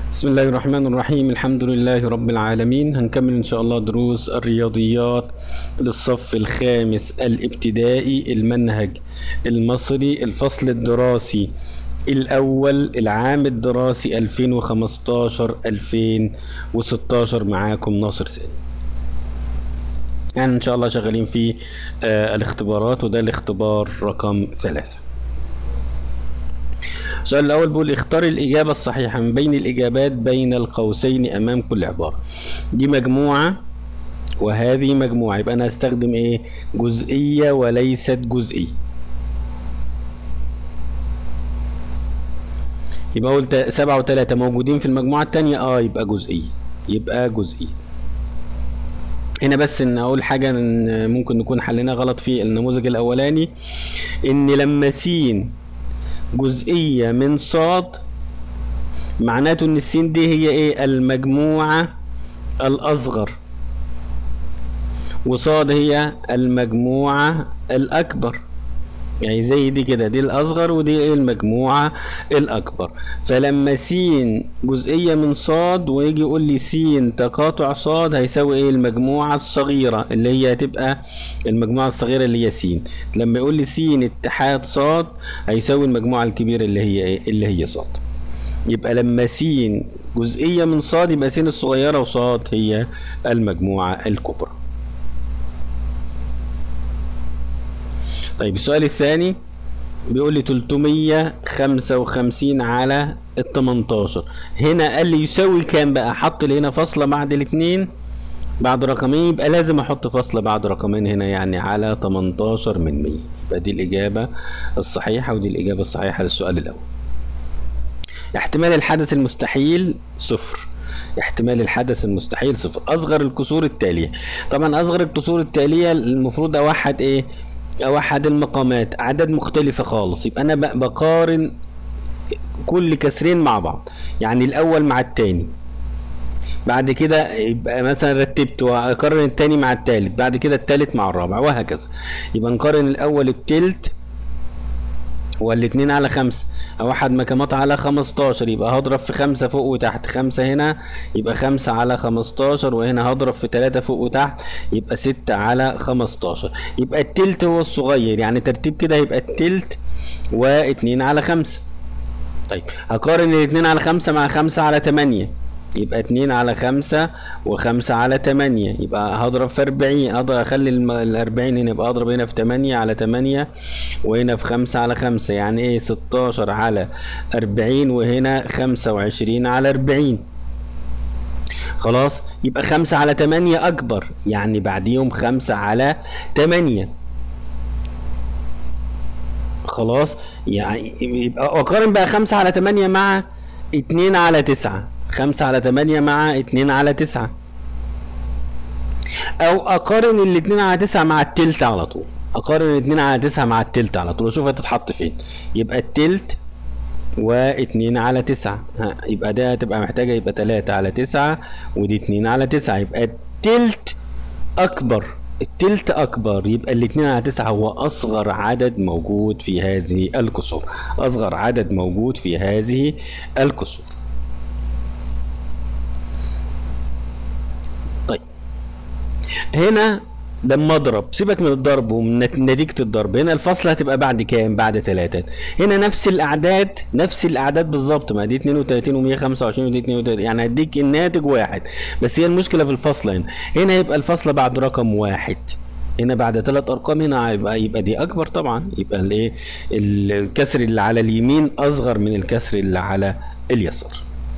بسم الله الرحمن الرحيم الحمد لله رب العالمين هنكمل ان شاء الله دروس الرياضيات للصف الخامس الابتدائي المنهج المصري الفصل الدراسي الاول العام الدراسي 2015 2016 معاكم ناصر سالم يعني ان شاء الله شغالين في آه الاختبارات وده الاختبار رقم ثلاثة السؤال الأول بيقول اختار الإجابة الصحيحة من بين الإجابات بين القوسين أمام كل عبارة دي مجموعة وهذه مجموعة يبقى أنا هستخدم إيه جزئية وليست جزئية يبقى قلت سبعة وتلاتة موجودين في المجموعة التانية اه يبقى جزئية يبقى جزئية هنا بس ان اقول حاجة إن ممكن نكون حلنا غلط في النموذج الاولاني ان لما س جزئية من صاد معناته ان السين دي هي ايه المجموعة الاصغر وصاد هي المجموعة الاكبر يعني زي دي كده دي الاصغر ودي ايه المجموعة الاكبر فلما س جزئية من صاد ويجي يقول لي س تقاطع صاد هيساوي ايه المجموعة الصغيرة اللي هي هتبقى المجموعة الصغيرة اللي هي س لما يقول لي س اتحاد صاد هيساوي المجموعة الكبيرة اللي هي ايه اللي هي صاد يبقى لما س جزئية من صاد يبقى س الصغيرة وصاد هي المجموعة الكبرى طيب السؤال الثاني بيقول لي 355 على ال 18 هنا قال لي يساوي كام بقى حط لي هنا فاصلة بعد الاثنين بعد رقمين يبقى لازم احط فاصلة بعد رقمين هنا يعني على 18 من 100 يبقى دي الإجابة الصحيحة ودي الإجابة الصحيحة للسؤال الأول احتمال الحدث المستحيل صفر احتمال الحدث المستحيل صفر أصغر الكسور التالية طبعا أصغر الكسور التالية المفروض أوحد إيه اوحد المقامات اعداد مختلفه خالص يبقى انا بقارن كل كسرين مع بعض يعني الاول مع التاني بعد كده يبقى مثلا رتبت واقارن التاني مع التالت بعد كده التالت مع الرابع وهكذا يبقى نقارن الاول التلت والاتنين على خمسة اوحد مكامات على خمستاشر يبقى هضرب في خمسة فوق وتحت خمسة هنا يبقى خمسة على خمستاشر وهنا هضرب في تلاتة فوق وتحت يبقى ستة على خمستاشر يبقى التلت هو الصغير يعني ترتيب كده يبقى التلت واتنين على خمسة طيب هقارن الاتنين على خمسة مع خمسة على تمانية يبقى اتنين على خمسة وخمسة على تمانية يبقى هضرب في أربعين أقدر أخلي الأربعين هنا يبقى أضرب هنا في تمانية على تمانية وهنا في خمسة على خمسة يعني إيه ستاشر على أربعين وهنا خمسة وعشرين على أربعين خلاص يبقى خمسة على تمانية أكبر يعني بعديهم خمسة على تمانية خلاص يعني يبقى أقارن بقى خمسة على تمانية مع اتنين على تسعة خمسة على تمانية مع اتنين على تسعة او اقارن الاتنين على تسعة مع التلت على طول اقارن الاتنين على تسعة مع التلت على طول اشوف هتتحط فين يبقى التلت واتنين على تسعة ها يبقى ده هتبقى محتاجة يبقى تلاتة على تسعة ودي اتنين على تسعة يبقى التلت اكبر التلت اكبر يبقى الاتنين على تسعة هو اصغر عدد موجود في هذه الكسور اصغر عدد موجود في هذه الكسور هنا لما اضرب سيبك من الضرب ومن نتيجة الضرب هنا الفصل هتبقى بعد كام بعد تلاتة هنا نفس الاعداد نفس الاعداد بالظبط ما دي 32 و125 ودي 32 يعني هديك الناتج واحد بس هي المشكلة في الفصل هنا هنا يبقى الفصل بعد رقم واحد هنا بعد ثلاث ارقام هنا يبقى يبقى دي اكبر طبعا يبقى الايه الكسر اللي على اليمين اصغر من الكسر اللي على اليسار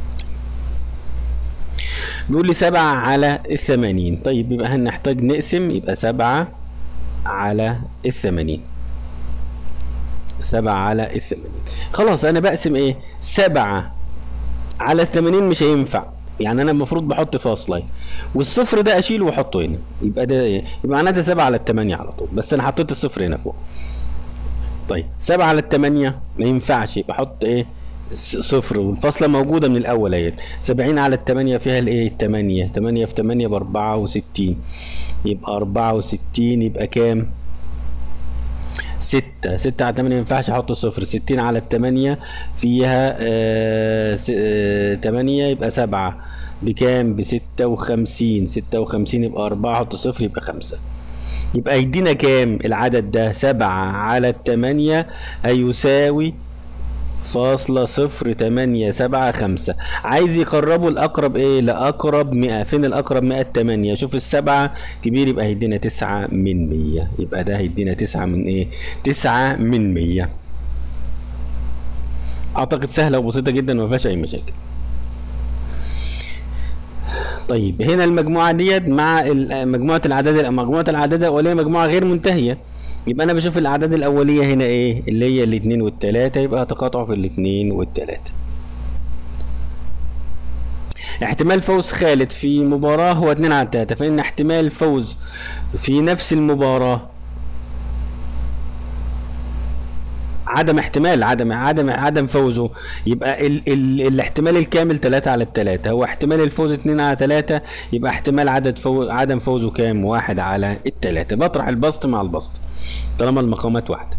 بيقول لي سبعة على الثمانين طيب يبقى هنحتاج نقسم يبقى سبعة على الثمانين سبعة على الثمانين خلاص أنا بقسم إيه سبعة على الثمانين مش هينفع يعني أنا المفروض بحط فاصلة والصفر ده أشيله وأحطه هنا يبقى ده إيه يبقى معناتها سبعة على الثمانية على طول بس أنا حطيت الصفر هنا فوق طيب سبعة على الثمانية ما ينفعش يبقى أحط إيه صفر والفاصلة موجودة من الأول أهي سبعين على التمانية فيها الإيه التمانية تمانية في تمانية بأربعة وستين يبقى أربعة وستين يبقى كام؟ ستة ستة على تمانية مينفعش احط صفر ستين على التمانية فيها آه س- آه تمانية يبقى سبعة بكام بستة وخمسين ستة وخمسين يبقى أربعة احط صفر يبقى خمسة يبقى يدينا كام العدد ده سبعة على التمانية هيساوي فاصلة صفر تمانية سبعة خمسة عايز يقربوا الأقرب إيه لأقرب مئة فين الأقرب مئة تمانية شوف السبعة كبير يبقى هيدينا تسعة من مية يبقى ده هيدينا تسعة من إيه تسعة من مية أعتقد سهلة وبسيطة جدا وما فيهاش أي مشاكل طيب هنا المجموعة ديت مع ال- مجموعة الأعداد مجموعة الأعداد الأولية مجموعة غير منتهية يبقى أنا بشوف الأعداد الأولية هنا إيه اللي هي الاتنين والتلاتة يبقى تقاطع في الاتنين والتلاتة احتمال فوز خالد في مباراة هو اتنين على تلاتة فإن احتمال فوز في نفس المباراة عدم احتمال عدم عدم عدم فوزه يبقى ال ال الاحتمال الكامل 3 على التلاتة هو احتمال الفوز 2 على 3 يبقى احتمال عدد فوز عدم فوزه كام واحد على التلاتة بطرح البسط مع البسط طالما المقامات واحدة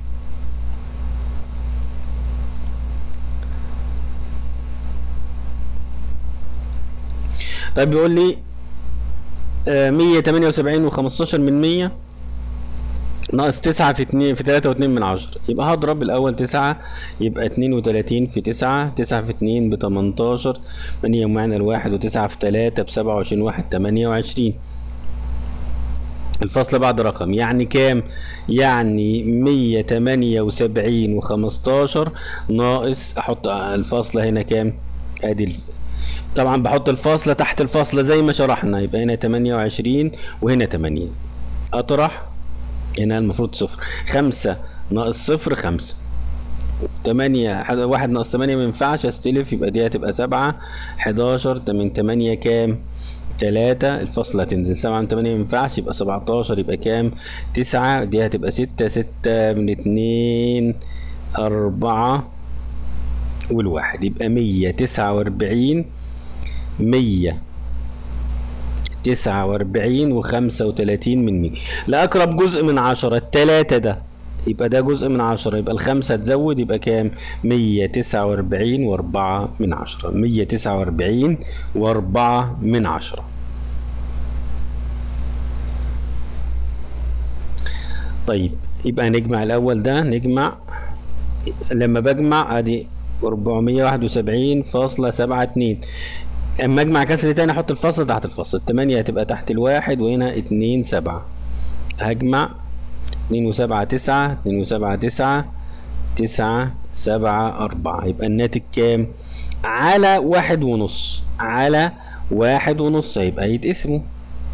طيب بيقول لي آه، 178 و15 من 100 ناقص تسعة في اتنين في تلاتة واتنين من عشرة يبقى هضرب الأول تسعة يبقى اتنين وتلاتين في تسعة تسعة في اتنين بتمنتاشر تمانية ومعنى الواحد وتسعة في تلاتة بسبعة وعشرين واحد تمانية وعشرين الفصل بعد رقم يعني كام يعني مية تمانية وسبعين وخمستاشر ناقص أحط الفاصلة هنا كام أدي الف... طبعا بحط الفاصلة تحت الفاصلة زي ما شرحنا يبقى هنا تمانية وعشرين وهنا تمانية أطرح هنا المفروض صفر خمسة ناقص صفر خمسة تمانية حد- واحد ناقص تمانية مينفعش استلف يبقى دي هتبقى سبعة حداشر من تمانية كام تلاتة الفاصلة هتنزل سبعة من تمانية مينفعش يبقى سبعتاشر يبقى كام تسعة دي هتبقى ستة ستة من اتنين أربعة والواحد يبقى مية تسعة وأربعين مية تسعة وأربعين وخمسة وتلاتين من مية لأقرب جزء من عشرة التلاتة ده يبقى ده جزء من عشرة يبقى الخمسة تزود يبقى كام مية تسعة وأربعين وأربعة من عشرة مية تسعة وأربعين وأربعة من عشرة طيب يبقى نجمع الأول ده نجمع لما بجمع ادي 471.72 اما اجمع كسر تاني احط الفاصل تحت الفاصل التمانية هتبقى تحت الواحد وهنا اتنين سبعة هجمع اتنين وسبعة تسعة اتنين وسبعة تسعة تسعة سبعة أربعة يبقى الناتج كام؟ على واحد ونص على واحد ونص هيبقى يتقسموا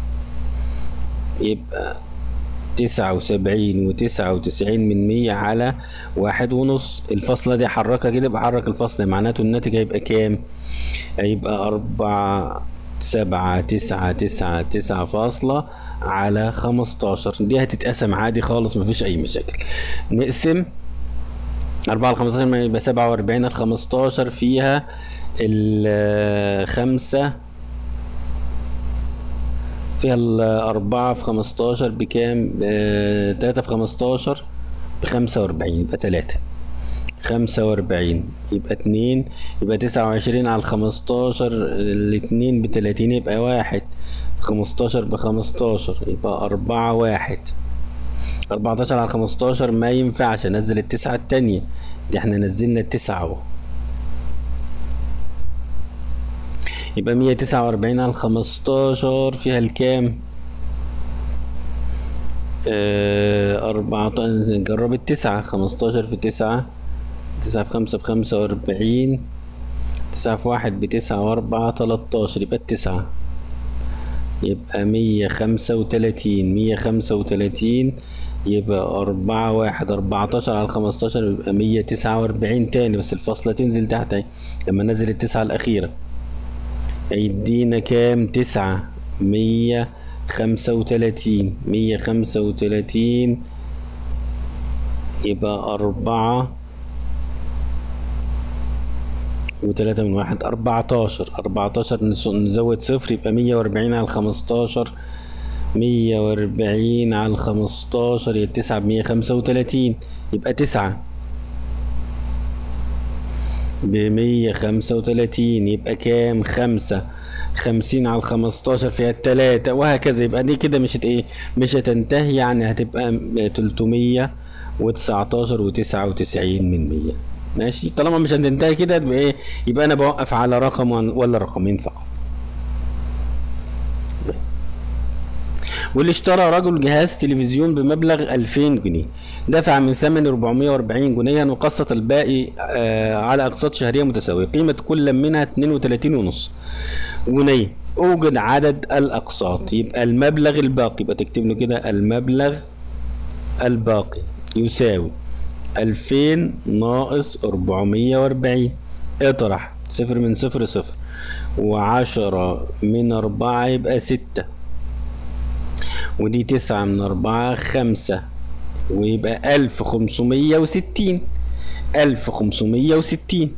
يبقى تسعة وسبعين وتسعة وتسعين من مية على واحد ونص الفاصلة دي حركها كده بحرك الفاصلة معناته الناتج هيبقى كام؟ هيبقى أربعة سبعة تسعة تسعة تسعة فاصلة على خمستاشر دي هتتقسم عادي خالص مفيش أي مشاكل نقسم أربعة على خمستاشر ما يبقى سبعة وأربعين على خمستاشر فيها الخمسة فيها الأربعة في خمستاشر بكام؟ آه، تلاتة في خمستاشر بخمسة وأربعين يبقى تلاتة خمسة وأربعين يبقى اتنين يبقى تسعة وعشرين على الخمستاشر الاتنين بتلاتين يبقى واحد خمستاشر بخمستاشر يبقى أربعة واحد أربعتاشر على خمستاشر ما ينفعش أنزل التسعة التانية دي احنا نزلنا التسعة اهو يبقى مية تسعة وأربعين على الخمستاشر فيها الكام؟ آه أربعة جرب التسعة خمستاشر في تسعة تسعة في خمسة بخمسة وأربعين تسعة في واحد بتسعة وأربعة تلاتاشر يبقى التسعة يبقى مية خمسة وتلاتين مية خمسة وتلاتين يبقى أربعة واحد أربعتاشر على خمستاشر يبقى مية تسعة وأربعين تاني بس الفاصلة تنزل تحت أهي لما نزل التسعة الأخيرة هيدينا كام تسعة مية خمسة وتلاتين مية خمسة وتلاتين يبقى أربعة وتلاتة من واحد أربعتاشر أربعتاشر نس- نزود صفر يبقى مية وأربعين على خمستاشر مية وأربعين على الخمستاشر يبقى تسعة بمية خمسة وتلاتين يبقى تسعة بمية خمسة وتلاتين يبقى كام خمسة خمسين على الخمستاشر فيها التلاتة وهكذا يبقى دي كده مش هت ايه مش هتنتهي يعني هتبقى تلتمية وتسعتاشر وتسعة وتسعين من مية ماشي طالما مش هتنتهي كده يبقى ايه يبقى انا بوقف على رقم ولا رقمين فقط واللي اشترى رجل جهاز تلفزيون بمبلغ 2000 جنيه دفع من ثمن 440 جنيها وقسط الباقي آه على اقساط شهريه متساويه قيمه كل منها 32 ونص جنيه اوجد عدد الاقساط يبقى المبلغ الباقي يبقى تكتب له كده المبلغ الباقي يساوي 2000 ناقص 440 اطرح صفر من صفر صفر وعشرة من أربعة يبقى ستة ودي تسعة من أربعة خمسة ويبقى ألف خمسمية وستين ألف خمسمية وستين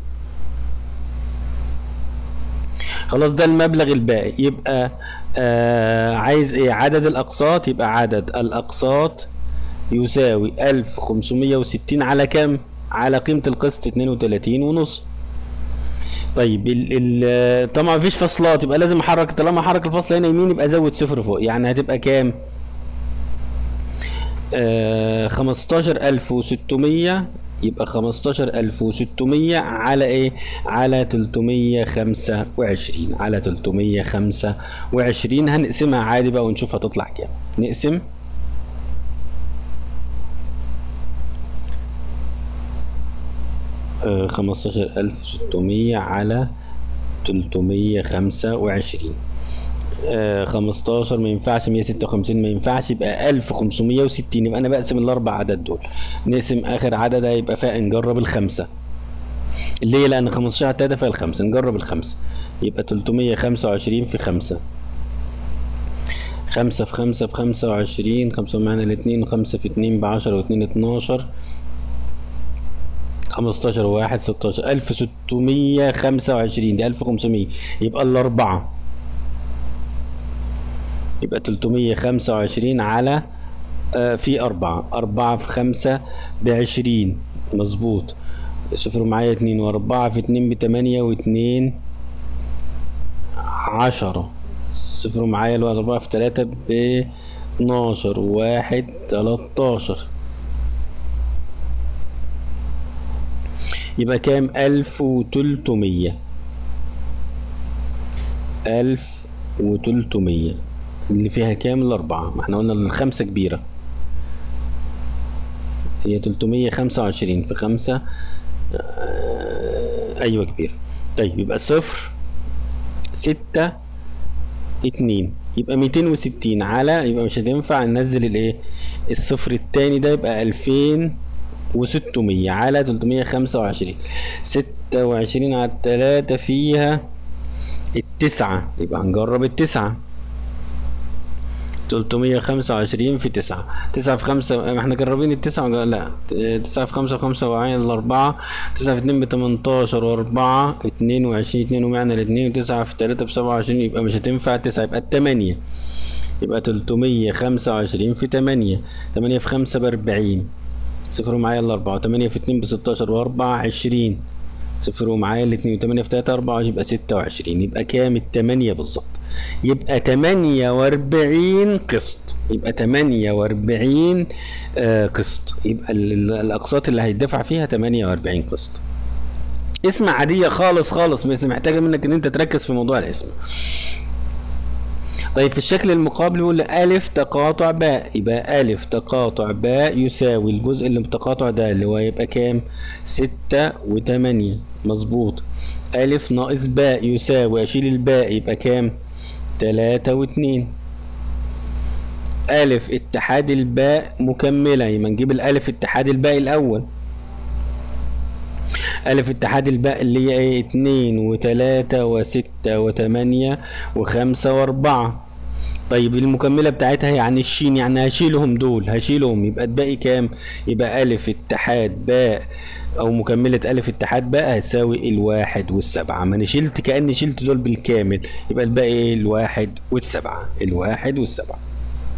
خلاص ده المبلغ الباقي يبقى آه عايز ايه عدد الأقساط يبقى عدد الأقساط يساوي ألف خمسمية وستين على كام على قيمة القسط اتنين وتلاتين ونص طيب ال ال طبعا مفيش فصلات يبقى لازم احرك طالما احرك الفصل هنا يمين يبقى ازود صفر فوق يعني هتبقى كام آه خمستاشر الف وستمية يبقى خمستاشر الف وستمية على ايه على تلتمية خمسة وعشرين على تلتمية خمسة وعشرين هنقسمها عادي بقى ونشوف هتطلع كام نقسم خمستاشر ألف ستمية على تلتمية خمسة وعشرين خمستاشر ما ينفعش مية ستة وخمسين ما ينفعش يبقى ألف خمسمية وستين يبقى أنا بقسم الأربع عدد دول نقسم آخر عدد هيبقى فيها نجرب الخمسة ليه لأن خمستاشر على تلاتة فيها الخمسة نجرب الخمسة يبقى تلتمية خمسة وعشرين في خمسة خمسة في خمسة بخمسة وعشرين خمسة معانا الاتنين وخمسة في اتنين بعشرة واتنين اتناشر خمستاشر واحد ستاشر ألف ستمية خمسة وعشرين دي ألف خمسمية يبقى الأربعة يبقى تلتمية خمسة وعشرين على آه في أربعة أربعة في خمسة بعشرين مظبوط صفر معايا اتنين وأربعة في اتنين بتمانية واتنين عشرة صفر معايا الأربعة في تلاتة باتناشر واحد تلاتاشر يبقى كام ألف وتلتمية ألف وتلتمية اللي فيها كام الأربعة ما احنا قلنا الخمسة كبيرة هي تلتمية خمسة وعشرين في خمسة آه أيوة كبيرة طيب يبقى صفر ستة اتنين يبقى ميتين وستين على يبقى مش هتنفع ننزل الايه الصفر التاني ده يبقى ألفين وستمية على تلتمية خمسة وعشرين ستة وعشرين على التلاتة فيها التسعة يبقى هنجرب التسعة تلتمية خمسة وعشرين في تسعة تسعة في خمسة ما احنا جربين التسعة لا تسعة في خمسة وخمسة وعين الأربعة تسعة في اتنين بتمنتاشر وأربعة اتنين وعشرين اتنين ومعنى الاتنين وتسعة في تلاتة بسبعة وعشرين يبقى مش هتنفع تسعة يبقى التمانية يبقى تلتمية خمسة وعشرين في تمانية تمانية في خمسة بأربعين صفر ومعايا الأربعة وتمانية في اتنين بستاشر وأربعة عشرين صفر ومعايا الاتنين وتمانية في تلاتة أربعة يبقى ستة وعشرين يبقى كام التمانية بالظبط يبقى تمانية وأربعين قسط يبقى تمانية وأربعين آه قسط يبقى الأقساط اللي هيدفع فيها تمانية وأربعين قسط اسم عادية خالص خالص بس محتاجة منك إن أنت تركز في موضوع الاسم طيب في الشكل المقابل بيقول ألف تقاطع باء يبقى ألف تقاطع باء يساوي الجزء اللي بتقاطع ده اللي هو يبقى كام؟ ستة وتمانية مظبوط ألف ناقص باء يساوي أشيل الباء يبقى كام؟ تلاتة واتنين ألف اتحاد الباء مكملة يبقى نجيب الألف اتحاد الباء الأول ألف اتحاد الباء اللي هي ايه اتنين وتلاتة وستة وتمانية وخمسة وأربعة طيب المكملة بتاعتها يعني الشين يعني هشيلهم دول هشيلهم يبقى الباقي كام يبقى ألف اتحاد باء أو مكملة ألف اتحاد باء هتساوي الواحد والسبعة ما أنا شلت كأني شلت دول بالكامل يبقى الباقي الواحد والسبعة الواحد والسبعة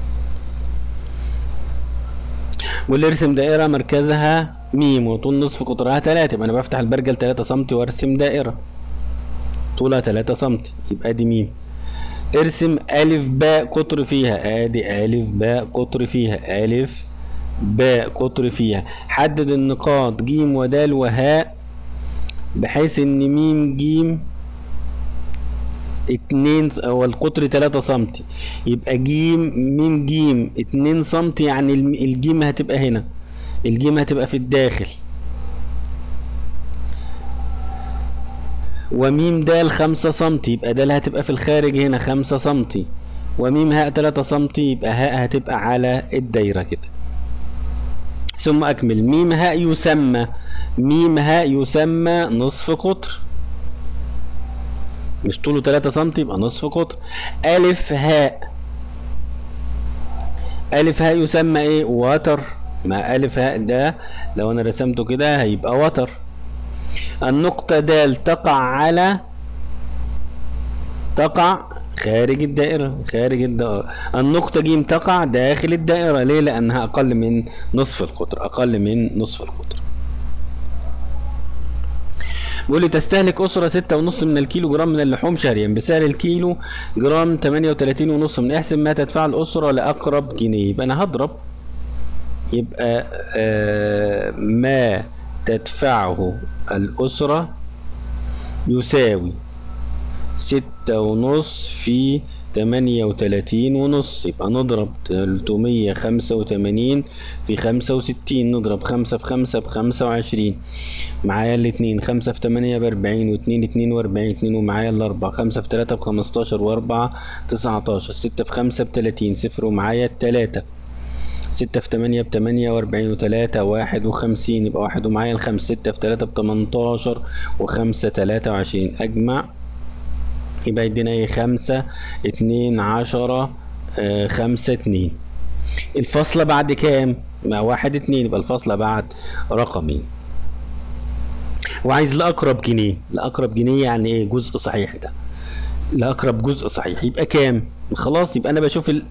واللي يرسم دائرة مركزها ميم وطول نصف قطرها تلاتة يبقى أنا بفتح البرجل تلاتة سنتي وأرسم دائرة طولها تلاتة سنتي يبقى دي ميم ارسم ألف باء قطر فيها ادي ألف باء قطر فيها ألف باء قطر فيها حدد النقاط جيم ودال وهاء بحيث ان ميم جيم اتنين او القطر تلاتة سنتي يبقى جيم ميم جيم اتنين سنتي يعني الم- الجيم هتبقى هنا الجيم هتبقى في الداخل وميم دال خمسة سنتي يبقى دال هتبقى في الخارج هنا خمسة سنتي وميم هاء تلاتة سنتي يبقى هاء هتبقى على الدايرة كده ثم أكمل ميم هاء يسمى ميم هاء يسمى نصف قطر مش طوله 3 سم يبقى نصف قطر ألف هاء ألف هاء يسمى إيه؟ وتر ما ألف هاء ده لو أنا رسمته كده هيبقى وتر النقطة دال تقع على تقع خارج الدائرة خارج الدائرة النقطة جيم تقع داخل الدائرة ليه؟ لأنها أقل من نصف القطر أقل من نصف القطر بيقول لي تستهلك أسرة ستة ونص من الكيلو جرام من اللحوم شهريا بسعر الكيلو جرام تمانية وتلاتين ونص من احسب ما تدفع الأسرة لأقرب جنيه يبقى أنا هضرب يبقى آه ما تدفعه الأسرة يساوي ستة ونص في تمانية وتلاتين ونص يبقى نضرب تلتمية خمسة وتمانين في خمسة وستين نضرب خمسة في خمسة بخمسة وعشرين معايا الاتنين خمسة في تمانية بأربعين واتنين اتنين وأربعين اتنين ومعايا الأربعة خمسة في تلاتة بخمستاشر وأربعة تسعتاشر ستة في خمسة بتلاتين صفر ومعايا التلاتة ستة في تمانية بتمانية وأربعين وتلاتة واحد وخمسين يبقى واحد ومعايا الخمس ستة في تلاتة بتمنتاشر وخمسة تلاتة وعشرين أجمع يبقى يدينا ايه خمسة اتنين عشرة آه خمسة اتنين الفاصلة بعد كام؟ مع واحد اتنين يبقى الفاصلة بعد رقمين وعايز لأقرب جنيه لأقرب جنيه يعني ايه جزء صحيح ده لأقرب جزء صحيح يبقى كام؟ خلاص يبقى أنا بشوف ال...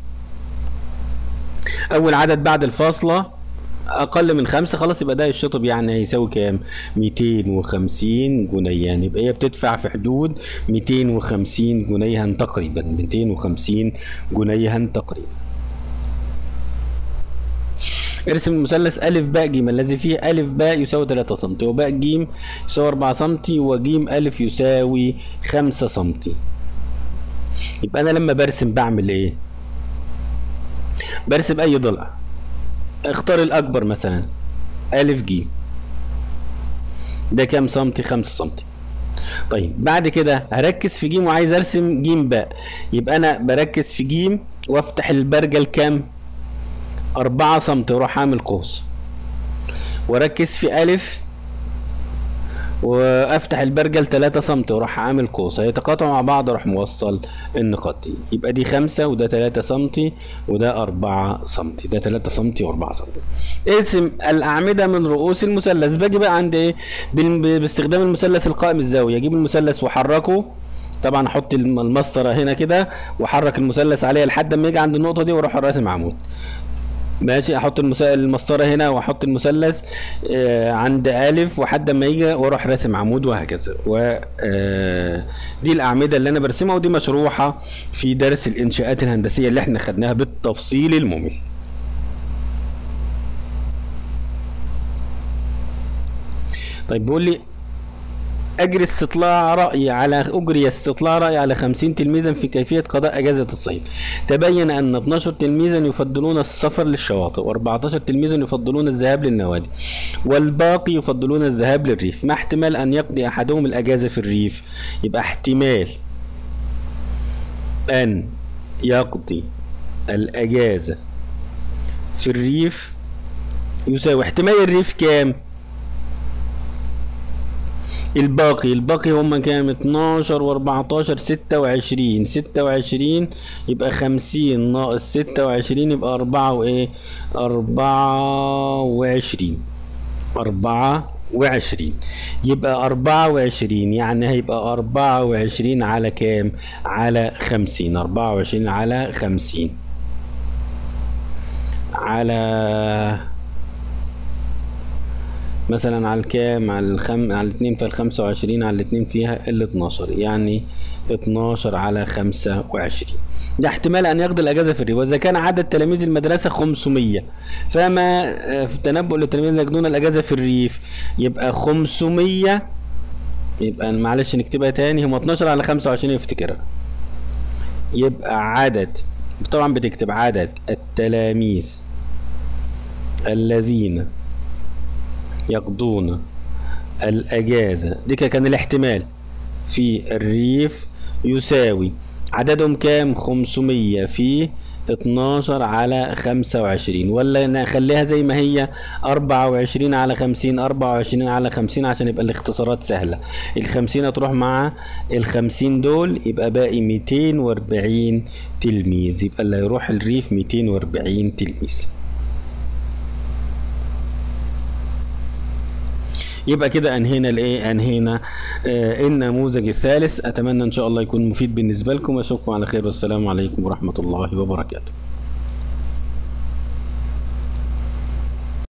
أول عدد بعد الفاصلة اقل من خمسة خلاص يبقى ده الشطب يعني هيساوي كام 250 جنيه يعني يبقى هي بتدفع في حدود 250 جنيها تقريبا 250 جنيها تقريبا ارسم المثلث ألف باء جيم الذي فيه ألف باء يساوي 3 سم وباء جيم يساوي 4 سم وجيم ألف يساوي 5 سم يبقى أنا لما برسم بعمل إيه؟ برسم أي ضلع اختار الاكبر مثلا الف ج ده كام سنتي خمسة سنتي طيب بعد كده هركز في جيم وعايز ارسم جيم باء يبقى انا بركز في جيم وافتح البرجل كام أربعة سنتي واروح عامل قوس واركز في الف وافتح البرجل 3 سم واروح عامل قوس هيتقاطعوا مع بعض اروح موصل النقاط دي يبقى دي 5 وده 3 سم وده 4 سم ده 3 سم و4 سم ارسم الاعمده من رؤوس المثلث باجي بقى عند ايه بال- باستخدام المثلث القائم الزاويه اجيب المثلث واحركه طبعا احط الم- المسطره هنا كده واحرك المثلث عليها لحد ما يجي عند النقطه دي واروح راسم عمود ماشي احط المس- المسطره هنا واحط المثلث آه، عند الف وحد ما يجي واروح راسم عمود وهكذا و آه، دي الاعمده اللي انا برسمها ودي مشروحه في درس الانشاءات الهندسيه اللي احنا خدناها بالتفصيل الممل طيب بيقول لي اجري استطلاع راي على اجري استطلاع راي على 50 تلميذا في كيفيه قضاء اجازه الصيف تبين ان 12 تلميذا يفضلون السفر للشواطئ و14 تلميذا يفضلون الذهاب للنوادي والباقي يفضلون الذهاب للريف ما احتمال ان يقضي احدهم الاجازه في الريف يبقى احتمال ان يقضي الاجازه في الريف يساوي احتمال الريف كام الباقي الباقي هم كام 12 و14 26 26 يبقى 50 ناقص 26 يبقى 4 وايه 24 24 يبقى 24 يعني هيبقى 24 على كام على 50 24 على 50 على مثلا على الكام على الخم على الاتنين فيها الخمسة وعشرين على الاتنين فيها ال 12 يعني 12 على خمسة وعشرين ده احتمال ان يقضي الاجازه في الريف واذا كان عدد تلاميذ المدرسه 500 فما آه، في التنبؤ للتلاميذ يجدون الاجازه في الريف يبقى 500 يبقى معلش نكتبها تاني هم 12 على 25 افتكرها يبقى عدد طبعا بتكتب عدد التلاميذ الذين يقضون الأجازة دي كان الاحتمال في الريف يساوي عددهم كام 500 في 12 على 25 ولا نخليها زي ما هي 24 على 50 24 على 50 عشان يبقى الاختصارات سهلة ال 50 هتروح مع ال 50 دول يبقى باقي 240 تلميذ يبقى اللي هيروح الريف 240 تلميذ يبقى كده انهينا الايه انهينا آه النموذج الثالث اتمنى ان شاء الله يكون مفيد بالنسبه لكم اشوفكم على خير والسلام عليكم ورحمه الله وبركاته